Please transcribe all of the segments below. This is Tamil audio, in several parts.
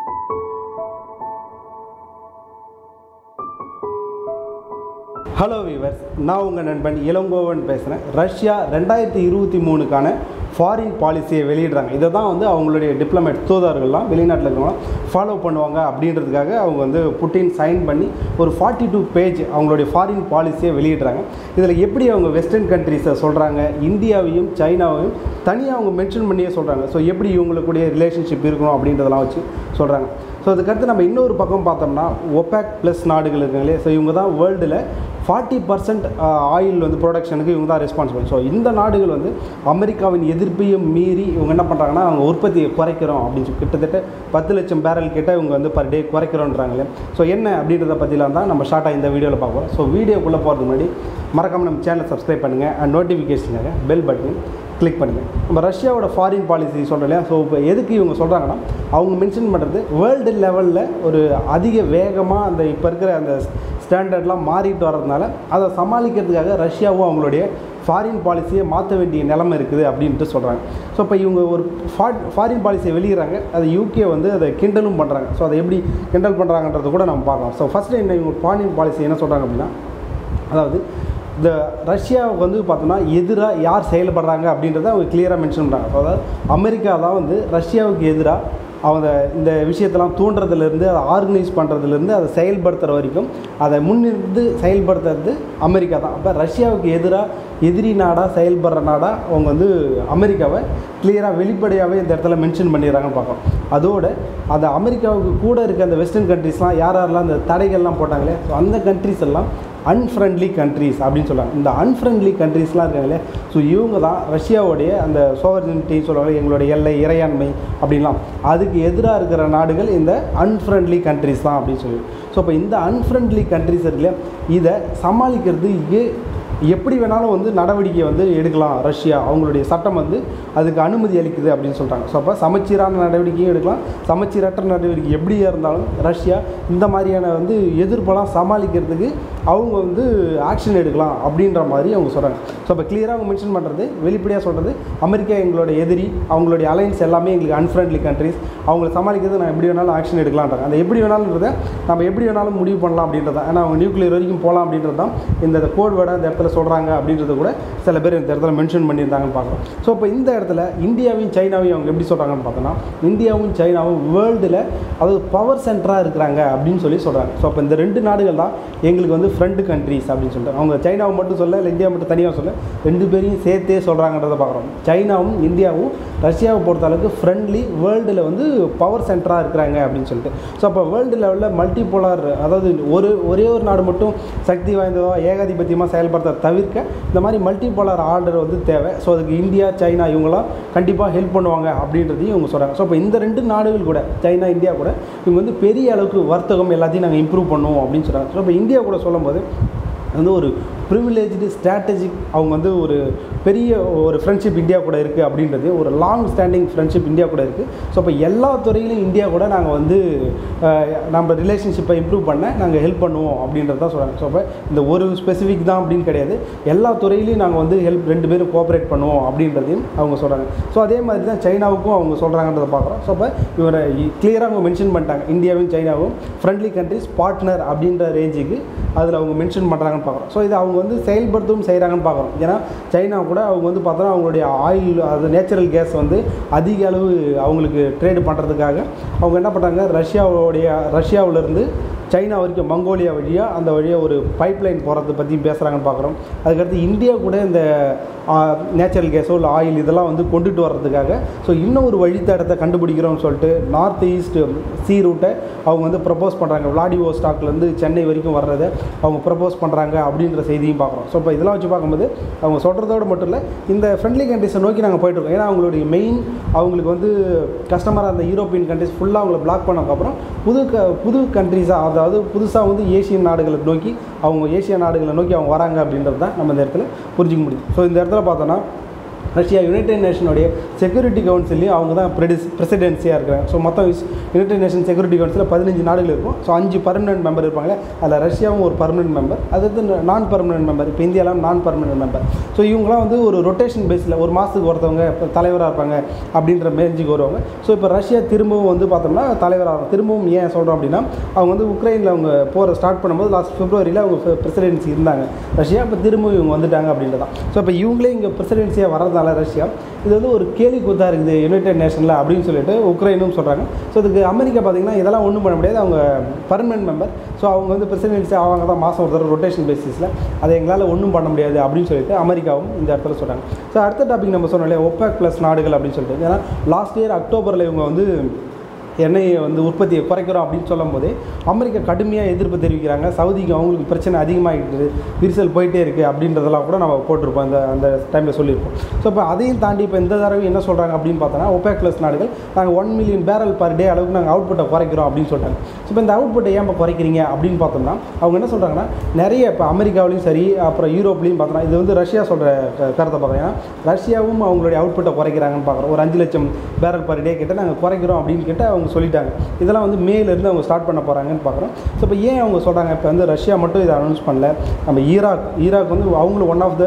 ஹலோ வீவர்ஸ் நான் உங்கள் நண்பன் இளங்கோவன் பேசுகிறேன் ரஷ்யா ரெண்டாயிரத்தி இருபத்தி மூணுக்கான ஃபாரின் பாலிசியை வெளியிடுறாங்க இதை தான் வந்து அவங்களுடைய டிப்ளமேட் தூதர்கள்லாம் வெளிநாட்டில் இருக்கவங்களாம் ஃபாலோ பண்ணுவாங்க அப்படின்றதுக்காக அவங்க வந்து புட்டின் சைன் பண்ணி ஒரு ஃபார்ட்டி டூ பேஜ் அவங்களுடைய ஃபாரின் பாலிசியை வெளியிடுறாங்க இதில் எப்படி அவங்க வெஸ்டர்ன் கண்ட்ரீஸை சொல்கிறாங்க இந்தியாவையும் சைனாவையும் தனியாக அவங்க மென்ஷன் பண்ணியே சொல்கிறாங்க ஸோ எப்படி இவங்களுக்குடைய ரிலேஷன்ஷிப் இருக்கணும் அப்படின்றதெல்லாம் வச்சு சொல்கிறாங்க ஸோ அதுக்கடுத்து நம்ம இன்னொரு பக்கம் பார்த்தோம்னா ஒபேக் ப்ளஸ் நாடுகள் இருக்காங்களே ஸோ இவங்க தான் வேர்ல்டில் ஃபார்ட்டி பர்சன்ட் ஆயில் வந்து ப்ரொடக்ஷனுக்கு இவங்க தான் ரெஸ்பான்சிபிள் ஸோ இந்த நாடுகள் வந்து அமெரிக்காவின் எதிர்ப்பையும் மீறி இவங்க என்ன பண்ணுறாங்கன்னா அவங்க உற்பத்தியை குறைக்கிறோம் அப்படின்னு சொல்லி கிட்டத்தட்ட பத்து லட்சம் பேரல் கிட்ட இவங்க வந்து பர் டே குறைக்கிறோன்றாங்களே ஸோ என்ன அப்படின்றத பற்றிலாம் தான் நம்ம ஷார்ட்டாக இந்த வீடியோவில் பார்ப்போம் ஸோ வீடியோக்குள்ளே போகிறதுக்கு முன்னாடி மறக்காமல் நம்ம சேனலை சப்ஸ்கிரைப் பண்ணுங்கள் அண்ட் நோட்டிஃபிகேஷனுக்காக பெல் பட்டன் கிளிக் பண்ணுங்கள் நம்ம ரஷ்யாவோட ஃபாரின் பாலிசி சொல்கிறோம் இல்லையா ஸோ இப்போ எதுக்கு இவங்க சொல்கிறாங்கன்னா அவங்க மென்ஷன் பண்ணுறது வேர்ல்டு லெவலில் ஒரு அதிக வேகமாக அந்த இப்போ இருக்கிற அந்த ஸ்டாண்டர்ட்லாம் மாறிட்டு வர்றதுனால அதை சமாளிக்கிறதுக்காக ரஷ்யாவும் அவங்களுடைய ஃபாரின் பாலிசியை மாற்ற வேண்டிய நிலைமை இருக்குது அப்படின்ட்டு சொல்கிறாங்க ஸோ இப்போ இவங்க ஒரு ஃபாரின் பாலிசியை வெளியிடறாங்க அது யூகே வந்து அதை கிண்டலும் பண்ணுறாங்க ஸோ அதை எப்படி கிண்டல் பண்ணுறாங்கன்றது கூட நம்ம பார்க்கலாம் ஸோ ஃபஸ்ட்டு என்ன இவங்க ஃபாரின் பாலிசி என்ன சொல்கிறாங்க அப்படின்னா அதாவது இந்த ரஷ்யாவுக்கு வந்து பார்த்தோன்னா எதிராக யார் செயல்படுறாங்க அப்படின்றத அவங்க கிளியராக மென்ஷன் பண்ணுறாங்க அதாவது அமெரிக்கா தான் வந்து ரஷ்யாவுக்கு எதிராக அவங்க இந்த விஷயத்தெல்லாம் தூண்டுறதுலேருந்து அதை ஆர்கனைஸ் பண்ணுறதுலேருந்து அதை செயல்படுத்துகிற வரைக்கும் அதை முன்னிருந்து செயல்படுத்துறது அமெரிக்கா தான் அப்போ ரஷ்யாவுக்கு எதிராக எதிரி நாடாக செயல்படுற நாடாக அவங்க வந்து அமெரிக்காவை கிளியராக வெளிப்படையாகவே இந்த இடத்துல மென்ஷன் பண்ணிடுறாங்கன்னு பார்க்கலாம் அதோட அந்த அமெரிக்காவுக்கு கூட இருக்க அந்த வெஸ்டர்ன் கண்ட்ரீஸ்லாம் யார் யாரெல்லாம் அந்த தடைகள்லாம் போட்டாங்களே ஸோ அந்த கண்ட்ரீஸ் எல்லாம் அன்ஃப்ரெண்ட்லி கண்ட்ரீஸ் அப்படின்னு சொல்கிறாங்க இந்த அன்ஃப்ரெண்ட்லி கண்ட்ரீஸ்லாம் இருக்காங்களே ஸோ இவங்க தான் ரஷ்யாவுடைய அந்த சோவர்ஜினிட்டி சொல்லுவாங்க எங்களுடைய எல்லை இறையாண்மை அப்படின்லாம் அதுக்கு எதிராக இருக்கிற நாடுகள் இந்த அன்ஃப்ரெண்ட்லி கண்ட்ரீஸ் தான் அப்படின்னு சொல்லி ஸோ இப்போ இந்த அன்ஃப்ரெண்ட்லி கண்ட்ரீஸ் இருக்குல்லையா இதை சமாளிக்கிறது ஏ எப்படி வேணாலும் வந்து நடவடிக்கை வந்து எடுக்கலாம் ரஷ்யா அவங்களுடைய சட்டம் வந்து அதுக்கு அனுமதி அளிக்குது அப்படின்னு சொல்கிறாங்க ஸோ அப்போ சமச்சீரான நடவடிக்கையும் எடுக்கலாம் சமச்சீரற்ற நடவடிக்கை எப்படியா இருந்தாலும் ரஷ்யா இந்த மாதிரியான வந்து எதிர்ப்பெல்லாம் சமாளிக்கிறதுக்கு அவங்க வந்து ஆக்ஷன் எடுக்கலாம் அப்படின்ற மாதிரி அவங்க சொல்கிறாங்க ஸோ இப்போ கிளியராக அவங்க மென்ஷன் பண்ணுறது வெளிப்படையாக சொல்கிறது அமெரிக்கா எங்களோட எதிரி அவங்களுடைய அலைன்ஸ் எல்லாமே எங்களுக்கு அன்ஃப்ரெண்ட்லி கண்ட்ரீஸ் அவங்கள சமாளிக்கிறது நான் எப்படி வேணாலும் ஆக்ஷன் எடுக்கலான்றாங்க அந்த எப்படி வேணாலும்ன்றத நம்ம எப்படி வேணாலும் முடிவு பண்ணலாம் அப்படின்றது தான் ஏன்னா அவங்க நியூக்ளியர் வரைக்கும் போகலாம் அப்படின்றது தான் இந்த கோட் வேர்டை இந்த இடத்துல சொல்கிறாங்க அப்படின்றது கூட சில பேர் இந்த இடத்துல மென்ஷன் பண்ணியிருந்தாங்கன்னு பார்க்குறோம் ஸோ இப்போ இந்த இடத்துல இந்தியாவையும் சைனாவையும் அவங்க எப்படி சொல்கிறாங்கன்னு பார்த்தோன்னா இந்தியாவும் சைனாவும் வேர்ல்டில் அதாவது பவர் சென்டராக இருக்கிறாங்க அப்படின்னு சொல்லி சொல்கிறாங்க ஸோ அப்போ இந்த ரெண்டு நாடுகள் தான் எங்களுக்கு வந்து ஃப்ரெண்டு கண்ட்ரீஸ் அப்படின்னு சொல்லிட்டு அவங்க சைனாவை மட்டும் சொல்ல இல்லை இந்தியா மட்டும் தனியாக சொல்ல ரெண்டு பேரையும் சேர்த்தே சொல்கிறாங்கன்றதை பார்க்குறோம் சைனாவும் இந்தியாவும் ரஷ்யாவை பொறுத்த அளவுக்கு ஃப்ரெண்ட்லி வேர்ல்டில் வந்து பவர் சென்டராக இருக்கிறாங்க அப்படின்னு சொல்லிட்டு ஸோ அப்போ வேர்ல்டு லெவலில் மல்டி போலார் அதாவது ஒரு ஒரே ஒரு நாடு மட்டும் சக்தி வாய்ந்ததோ ஏகாதிபத்தியமாக செயல்படுத்த தவிர்க்க இந்த மாதிரி மல்டி போலார் ஆர்டர் வந்து தேவை ஸோ அதுக்கு இந்தியா சைனா இவங்களாம் கண்டிப்பாக ஹெல்ப் பண்ணுவாங்க அப்படின்றதையும் இவங்க சொல்கிறாங்க ஸோ இப்போ இந்த ரெண்டு நாடுகள் கூட சைனா இந்தியா கூட இவங்க வந்து பெரிய அளவுக்கு வர்த்தகம் எல்லாத்தையும் நாங்கள் இம்ப்ரூவ் பண்ணுவோம் அப்படின்னு சொல்கிறாங்க ஸோ இப்போ இந்தியா கூட சொல்லும்போது வந்து ஒரு ப்ரிவிலேஜ்டு ஸ்ட்ராட்டஜிக் அவங்க வந்து ஒரு பெரிய ஒரு ஃப்ரெண்ட்ஷிப் இந்தியா கூட இருக்குது அப்படின்றது ஒரு லாங் ஸ்டாண்டிங் ஃப்ரெண்ட்ஷிப் இந்தியா கூட இருக்குது ஸோ இப்போ எல்லா துறையிலும் இந்தியா கூட நாங்கள் வந்து அஹ், நம்ம ரிலேஷன்ஷிப்பை இம்ப்ரூவ் பண்ண நாங்கள் ஹெல்ப் பண்ணுவோம் அப்படின்றது தான் சொல்கிறாங்க ஸோ இப்போ இந்த ஒரு ஸ்பெசிஃபிக் தான் அப்படின்னு கிடையாது எல்லா துறையிலையும் நாங்கள் வந்து ஹெல்ப் ரெண்டு பேரும் கோஆப்ரேட் பண்ணுவோம் அப்படின்றதையும் அவங்க சொல்கிறாங்க ஸோ அதே மாதிரி தான் சைனாவுக்கும் அவங்க சொல்கிறாங்கன்றதை பார்க்குறோம் ஸோ இப்போ இவரை கிளியராக அவங்க மென்ஷன் பண்ணிட்டாங்க இந்தியாவும் சைனாவும் ஃப்ரெண்ட்லி கண்ட்ரிஸ் பார்ட்னர் அப்படின்ற ரேஞ்சுக்கு அதில் அவங்க மென்ஷன் பண்ணுறாங்கன்னு பார்க்குறோம் ஸோ இது அவங்க வந்து செயல்படுத்தவும் செய்கிறாங்கன்னு பார்க்குறோம் ஏன்னா சைனா கூட அவங்க வந்து பார்த்தோன்னா அவங்களுடைய ஆயில் அது நேச்சுரல் கேஸ் வந்து அதிக அளவு அவங்களுக்கு ட்ரேடு பண்ணுறதுக்காக அவங்க என்ன பண்ணுறாங்க ரஷ்யாவுடைய ரஷ்யாவிலேருந்து சைனா வரைக்கும் மங்கோலியா வழியாக அந்த வழியாக ஒரு பைப்லைன் போகிறத பற்றி பேசுகிறாங்கன்னு பார்க்குறோம் அதுக்கடுத்து இந்தியா கூட இந்த நேச்சுரல் கேஸோ இல்லை ஆயில் இதெல்லாம் வந்து கொண்டுட்டு வர்றதுக்காக ஸோ இன்னும் ஒரு வழித்தடத்தை கண்டுபிடிக்கிறோம்னு சொல்லிட்டு நார்த் ஈஸ்ட் சி ரூட்டை அவங்க வந்து ப்ரப்போஸ் பண்ணுறாங்க விளாடிவோ ஸ்டாக்லேருந்து சென்னை வரைக்கும் வர்றதை அவங்க ப்ரப்போஸ் பண்ணுறாங்க அப்படின்ற செய்தியும் பார்க்குறோம் ஸோ இப்போ இதெல்லாம் வச்சு பார்க்கும்போது அவங்க சொல்கிறதோடு மட்டும் இல்லை இந்த ஃப்ரெண்ட்லி கண்ட்ரிஸை நோக்கி நாங்கள் போயிட்டுருக்கோம் ஏன்னா அவங்களுடைய மெயின் அவங்களுக்கு வந்து கஸ்டமராக அந்த யூரோப்பியன் கண்ட்ரிஸ் ஃபுல்லாக அவங்கள பிளாக் பண்ணதுக்கப்புறம் புது க புது கண்ட்ரிஸாக அதாவது புதுசாக வந்து ஏஷியன் நாடுகளை நோக்கி அவங்க ஏசியா நாடுகளை நோக்கி அவங்க வராங்க அப்படின்றது தான் நம்ம இந்த இடத்துல புரிஞ்சிக்க முடியும் ஸோ இந்த இடத்துல பார்த்தோன்னா ரஷ்யா யுனைடெட் நேஷனுடைய செக்யூரிட்டி கவுன்சிலையும் அவங்க தான் ப்ரெடிஸ் பிரசிடென்சியாக இருக்கிறாங்க ஸோ மொத்தம் யுனைடெட் நேஷன் செக்யூரிட்டி கவுன்சிலில் பதினஞ்சு நாடுகள் இருக்கும் ஸோ அஞ்சு பர்மனெண்ட் மெம்பர் இருப்பாங்க அதில் ரஷ்யாவும் ஒரு பர்மனெண்ட் மெம்பர் அது வந்து நான் பர்மனெண்ட் மெம்பர் இப்போ இந்தியாலாம் நான் பர்மனெண்ட் மெம்பர் ஸோ இவங்களாம் வந்து ஒரு ரொட்டேஷன் பேஸில் ஒரு மாதத்துக்கு ஒருத்தவங்க இப்போ தலைவராக இருப்பாங்க அப்படின்ற மேஞ்சுக்கு வருவாங்க ஸோ இப்போ ரஷ்யா திரும்பவும் வந்து பார்த்தோம்னா தலைவராக திரும்பவும் ஏன் சொல்கிறோம் அப்படின்னா அவங்க வந்து உக்ரைனில் அவங்க போகிற ஸ்டார்ட் பண்ணும்போது லாஸ்ட் பிப்ரவரியில் அவங்க பிரசிடென்சி இருந்தாங்க ரஷ்யா இப்போ திரும்பவும் இவங்க வந்துட்டாங்க அப்படின்றதான் ஸோ இப்போ இவங்களே இங்கே பிரசிடென்சியாக வர்றதுனால ரஷ்யா இது வந்து ஒரு கேலி கூத்தாக இருக்குது யுனைடெட் நேஷனில் அப்படின்னு சொல்லிட்டு உக்ரைனும் சொல்கிறாங்க ஸோ இதுக்கு அமெரிக்கா பார்த்தீங்கன்னா இதெல்லாம் ஒன்றும் பண்ண முடியாது அவங்க பர்மனெண்ட் மெம்பர் ஸோ அவங்க வந்து பிரசிடென்சி அவங்க தான் மாதம் ஒரு தடவை ரொட்டேஷன் பேசிஸில் அதை எங்களால் ஒன்றும் பண்ண முடியாது அப்படின்னு சொல்லிட்டு அமெரிக்காவும் இந்த இடத்துல சொல்கிறாங்க ஸோ அடுத்த டாபிக் நம்ம சொன்னோம் இல்லையா ஒப்பேக் ப்ளஸ் நாடுகள் அப்படின்னு சொல்லிட்டு ஏன்னா லாஸ்ட் இயர் அக்டோபரில் இவங்க வந்து எண்ணெயை வந்து உற்பத்தியை குறைக்கிறோம் அப்படின்னு சொல்லும் போதே அமெரிக்கா கடுமையாக எதிர்ப்பு தெரிவிக்கிறாங்க சவுதிக்கு அவங்களுக்கு பிரச்சனை அதிகமாகிட்டு விரிசல் போயிட்டே இருக்குது அப்படின்றதெல்லாம் கூட நம்ம போட்டிருப்போம் அந்த அந்த டைமில் சொல்லியிருப்போம் ஸோ இப்போ அதையும் தாண்டி இப்போ இந்த தடவை என்ன சொல்கிறாங்க அப்படின்னு பார்த்தோன்னா ஒபேக் ப்ளஸ் நாடுகள் நாங்கள் one million barrel per day அளவுக்கு நாங்கள் அவுட்புட்டை குறைக்கிறோம் அப்படின்னு சொல்லிட்டாங்க ஸோ இப்போ இந்த அவுட்புட்டை ஏன் இப்போ குறைக்கிறீங்க அப்படின்னு பார்த்தோம்னா அவங்க என்ன சொல்கிறாங்கன்னா நிறைய இப்போ அமெரிக்காவிலையும் சரி அப்புறம் யூரோப்லேயும் பார்த்தோன்னா இது வந்து ரஷ்யா சொல்கிற கருத்தை பார்க்குறேன் ஏன்னா ரஷ்யாவும் அவங்களுடைய அவுட்புட்டை குறைக்கிறாங்கன்னு பார்க்குறோம் ஒரு அஞ்சு லட்சம் பேரல் பர் டே கிட்ட நாங்கள் குறைக்கிறோம் அப்படின்னு கிட்ட அவங்க சொல்லிட்டாங்க இதெல்லாம் வந்து மேலேருந்து அவங்க ஸ்டார்ட் பண்ண போகிறாங்கன்னு பார்க்குறோம் ஸோ இப்போ ஏன் அவங்க சொல்கிறாங்க இப்போ வந்து ரஷ்யா மட்டும் இதை அனௌன்ஸ் பண்ணல நம்ம ஈராக் ஈராக் வந்து அவங்களும் ஒன் ஆஃப் த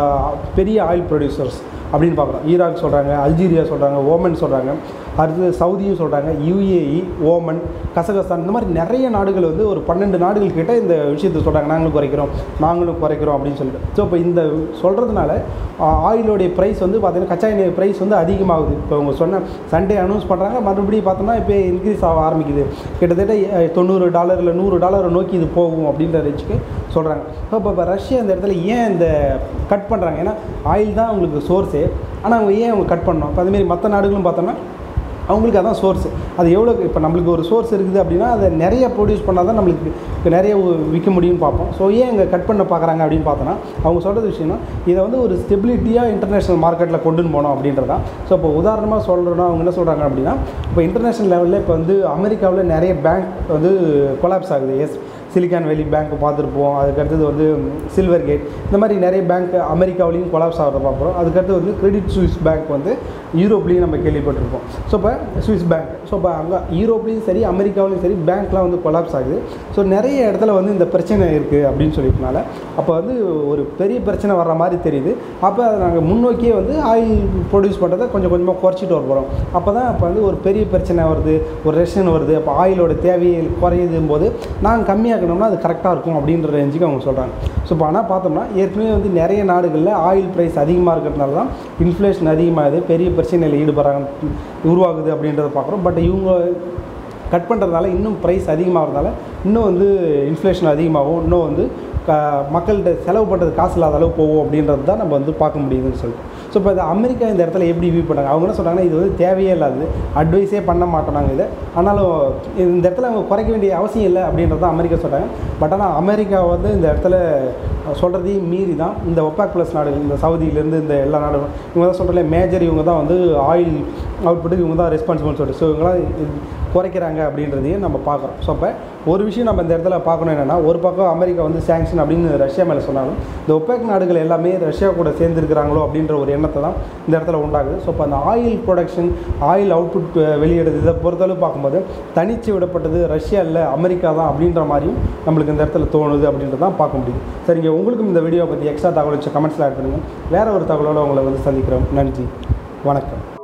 பெரிய ஆயில் ப்ரொடியூசர்ஸ் அப்படின்னு பார்க்குறோம் ஈராக் சொல்கிறாங்க அல்ஜீரியா சொல்கிறாங்க ஓமன் சொல்கிறாங்க அடுத்து சவுதியும் சொல்கிறாங்க யுஏஇ ஓமன் கசகஸ்தான் இந்த மாதிரி நிறைய நாடுகள் வந்து ஒரு பன்னெண்டு நாடுகள் கிட்ட இந்த விஷயத்தை சொல்கிறாங்க நாங்களும் குறைக்கிறோம் நாங்களும் குறைக்கிறோம் அப்படின்னு சொல்லிட்டு ஸோ இப்போ இந்த சொல்கிறதுனால ஆயிலோடைய ப்ரைஸ் வந்து பார்த்தீங்கன்னா கச்சா எண்ணெய் ப்ரைஸ் வந்து அதிகமாகுது இப்போ அவங்க சொன்ன சண்டே அனௌன்ஸ் பண்ணுறாங்க மறுபடியும் பார்த்தோம்னா இப்போ இன்க்ரீஸ் ஆக ஆரம்பிக்குது கிட்டத்தட்ட அஹ், தொண்ணூறு டாலர் இல்லை நூறு டாலரை நோக்கி இது போகும் அப்படின்ற ரேஞ்சுக்கு சொல்கிறாங்க ஸோ இப்போ இப்போ ரஷ்யா இந்த இடத்துல ஏன் இந்த கட் பண்ணுறாங்க ஏன்னா ஆயில் தான் அவங்களுக்கு சோர்ஸு ஆனால் அவங்க ஏன் அவங்க கட் பண்ணோம் இப்போ அதுமாரி மற்ற நாடுகளும் பார்த்தோம்னா அவங்களுக்கு அதான் சோர்ஸ் அது எவ்வளோ இப்போ நம்மளுக்கு ஒரு சோர்ஸ் இருக்குது அப்படின்னா அதை நிறைய ப்ரொடியூஸ் பண்ணால் தான் நம்மளுக்கு இப்போ நிறைய உ- விற்க முடியும்னு பார்ப்போம் ஸோ ஏன் இங்கே கட் பண்ண பார்க்குறாங்க அப்படின்னு பார்த்தோன்னா அவங்க சொல்கிறது விஷயம்னா இதை வந்து ஒரு ஸ்டெபிலிட்டியாக இன்டர்நேஷனல் மார்க்கெட்டில் கொண்டுன்னு போனோம் அப்படின்றதான் ஸோ இப்போ உதாரணமாக சொல்கிறோன்னா அவங்க என்ன சொல்கிறாங்க அப்படின்னா இப்போ இன்டர்நேஷனல் லெவலில் இப்போ வந்து அமெரிக்காவில் நிறைய பேங்க் வந்து கொலாப்ஸ் ஆகுது எஸ் சிலிக்கான் வேலி பேங்க் பார்த்துருப்போம் அதுக்கடுத்தது வந்து சில்வர் கேட் இந்த மாதிரி நிறைய பேங்க் அமெரிக்காவிலையும் கொலாப்ஸ் ஆகிறத பார்க்குறோம் அதுக்கடுத்து வந்து கிரெடிட் சுவிஸ் பேங்க் வந்து யூரோப்லேயும் நம்ம கேள்விப்பட்டிருப்போம் ஸோ இப்போ சுவிஸ் பேங்க் ஸோ இப்போ அங்கே யூரோப்லேயும் சரி அமெரிக்காவிலையும் சரி பேங்க்லாம் வந்து கொலாப்ஸ் ஆகுது ஸோ நிறைய இடத்துல வந்து இந்த பிரச்சனை இருக்குது அப்படின்னு சொல்லிட்டனால அப்போ வந்து ஒரு பெரிய பிரச்சனை வர்ற மாதிரி தெரியுது அப்போ அதை நாங்கள் முன்னோக்கியே வந்து ஆயில் ப்ரொடியூஸ் பண்ணுறதை கொஞ்சம் கொஞ்சமாக குறைச்சிட்டு வர போகிறோம் அப்போ தான் அப்போ வந்து ஒரு பெரிய பிரச்சனை வருது ஒரு ரெஷன் வருது அப்போ ஆயிலோட தேவையை குறையுதும் போது நாங்கள் கம்மியாக்கணும்னா அது கரெக்டாக இருக்கும் அப்படின்ற ரேஞ்சுக்கு அவங்க சொல்கிறாங்க ஸோ இப்போ ஆனால் பார்த்தோம்னா ஏற்கனவே வந்து நிறைய நாடுகளில் ஆயில் ப்ரைஸ் அதிகமாக இருக்கிறதுனால தான் இன்ஃப்ளேஷன் அதிகமாகுது பெரிய பிரச்சனையில் ஈடுபடுறாங்க உருவாகுது அப்படின்றத பார்க்குறோம் பட் இவங்க கட் பண்ணுறதுனால இன்னும் ப்ரைஸ் அதிகமாகிறதுனால இன்னும் வந்து இன்ஃப்ளேஷன் அதிகமாகும் இன்னும் வந்து க மக்கள்கிட்ட செலவு பண்ணுறது காசு இல்லாத அளவு போகும் அப்படின்றது தான் நம்ம வந்து பார்க்க முடியுதுன்னு சொல்லிட்டு ஸோ இப்போ இது அமெரிக்கா இந்த இடத்துல எப்படி வியூ பண்ணாங்க அவங்க என்ன சொல்கிறாங்கன்னா இது வந்து தேவையே இல்லாது அட்வைஸே பண்ண மாட்டோம் நாங்கள் இதை ஆனாலும் இந்த இடத்துல அவங்க குறைக்க வேண்டிய அவசியம் இல்லை அப்படின்றது தான் அமெரிக்கா சொல்கிறாங்க பட் ஆனால் அமெரிக்கா வந்து இந்த இடத்துல சொல்கிறதையும் மீறி தான் இந்த ஒப்பாக் ப்ளஸ் நாடுகள் இந்த சவுதியிலேருந்து இந்த எல்லா நாடுகளும் இவங்க தான் சொல்கிறல மேஜர் இவங்க தான் வந்து ஆயில் அவுட்புட்டுக்கு இவங்க தான் ரெஸ்பான்சிபிள் சொல்லிட்டு ஸோ இவங்களாம் இது குறைக்கிறாங்க அப்படின்றதையும் நம்ம பார்க்குறோம் ஸோ அப்போ ஒரு விஷயம் நம்ம இந்த இடத்துல பார்க்கணும் என்னென்னா ஒரு பக்கம் அமெரிக்கா வந்து சேங்ஷன் அப்படின்னு ரஷ்யா மேலே சொன்னாலும் இந்த ஒப்பேக் நாடுகள் எல்லாமே ரஷ்யா கூட சேர்ந்துருக்கிறாங்களோ அப்படின்ற ஒரு எண்ணத்தை தான் இந்த இடத்துல உண்டாகுது ஸோ இப்போ அந்த ஆயில் ப்ரொடக்ஷன் ஆயில் அவுட்புட் வெளியிடுறது இதை பொறுத்தளவு பார்க்கும்போது தனிச்சு விடப்பட்டது ரஷ்யா இல்லை அமெரிக்கா தான் அப்படின்ற மாதிரியும் நம்மளுக்கு இந்த இடத்துல தோணுது அப்படின்றத தான் பார்க்க முடியுது சரிங்க உங்களுக்கும் இந்த வீடியோ பற்றி எக்ஸ்ட்ரா தகவல் வச்சு கமெண்ட்ஸில் ஆட் பண்ணுங்கள் வேறு ஒரு தகவலோடு உங்களை வந்து சந்திக்கிறோம் நன்றி வணக்கம்